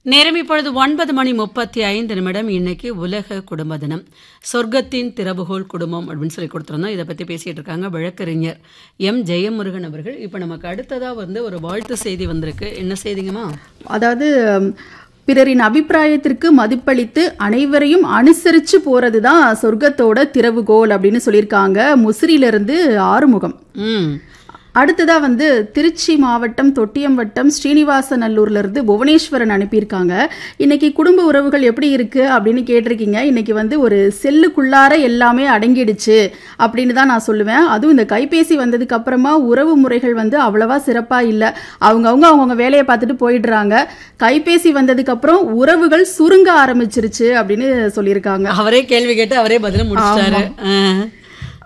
நேரம் இப்பொழுது ஒன்பது மணி முப்பத்தி ஐந்து நிமிடம் இன்னைக்கு உலக குடும்ப தினம் சொர்க்கத்தின் திறவுகோல் குடும்பம் அப்படின்னு சொல்லி கொடுத்துருந்தோம் இதை பற்றி பேசிட்டு இருக்காங்க வழக்கறிஞர் எம் ஜெயமுருகன் அவர்கள் இப்போ நமக்கு அடுத்ததா வந்து ஒரு வாழ்த்து செய்தி வந்திருக்கு என்ன செய்திங்கம்மா அதாவது ம், பிறரின் அபிப்பிராயத்திற்கு மதிப்பளித்து அனைவரையும் அனுசரிச்சு போறது தான் சொர்க்கத்தோட திறவுகோல் அப்படின்னு சொல்லியிருக்காங்க முசிறியிலிருந்து ஆறுமுகம் ம் அடுத்ததா வந்து திருச்சி மாவட்டம் தொட்டியம் வட்டம் ஸ்ரீனிவாசநல்லூர்ல இருந்து புவனேஸ்வரன் அனுப்பியிருக்காங்க இன்னைக்கு குடும்ப உறவுகள் எப்படி இருக்கு அப்படின்னு கேட்டிருக்கீங்க இன்னைக்கு வந்து ஒரு செல்லுக்குள்ளார எல்லாமே அடங்கிடுச்சு அப்படின்னு தான் நான் சொல்லுவேன் அதுவும் இந்த கைபேசி வந்ததுக்கு அப்புறமா உறவு முறைகள் வந்து அவ்வளவா சிறப்பா இல்லை அவங்கவுங்க அவங்கவுங்க வேலையை பார்த்துட்டு போயிடுறாங்க கைபேசி வந்ததுக்கு அப்புறம் உறவுகள் சுருங்க ஆரம்பிச்சிருச்சு அப்படின்னு சொல்லியிருக்காங்க அவரே கேள்வி கேட்டு அவரே பதில முடிச்சிட்டாரு ஆ.